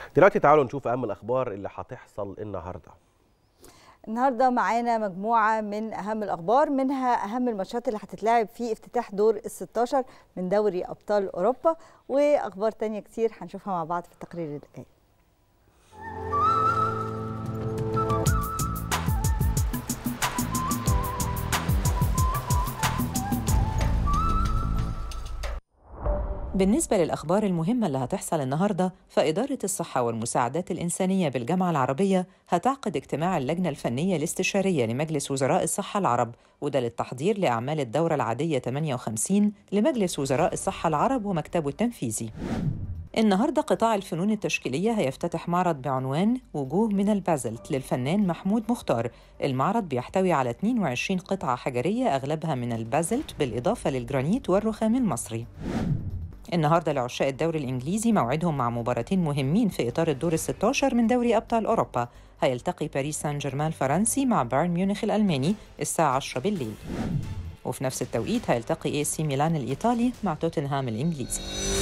دلوقتي تعالوا نشوف اهم الاخبار اللي هتحصل النهارده النهارده معانا مجموعه من اهم الاخبار منها اهم الماتشات اللي هتتلعب في افتتاح دور ال 16 من دوري ابطال اوروبا واخبار تانية كتير هنشوفها مع بعض في التقرير اللي جاي بالنسبة للأخبار المهمة اللي هتحصل النهاردة فإدارة الصحة والمساعدات الإنسانية بالجامعة العربية هتعقد اجتماع اللجنة الفنية الاستشارية لمجلس وزراء الصحة العرب وده للتحضير لأعمال الدورة العادية 58 لمجلس وزراء الصحة العرب ومكتبه التنفيذي النهاردة قطاع الفنون التشكيلية هيفتتح معرض بعنوان وجوه من البازلت للفنان محمود مختار المعرض بيحتوي على 22 قطعة حجرية أغلبها من البازلت بالإضافة للجرانيت والرخام المصري النهارده لعشاق الدوري الانجليزي موعدهم مع مباراتين مهمين في اطار الدور ال 16 من دوري ابطال اوروبا هيلتقي باريس سان جيرمان الفرنسي مع بايرن ميونخ الالماني الساعه 10 بالليل وفي نفس التوقيت هيلتقي اي سي ميلان الايطالي مع توتنهام الانجليزي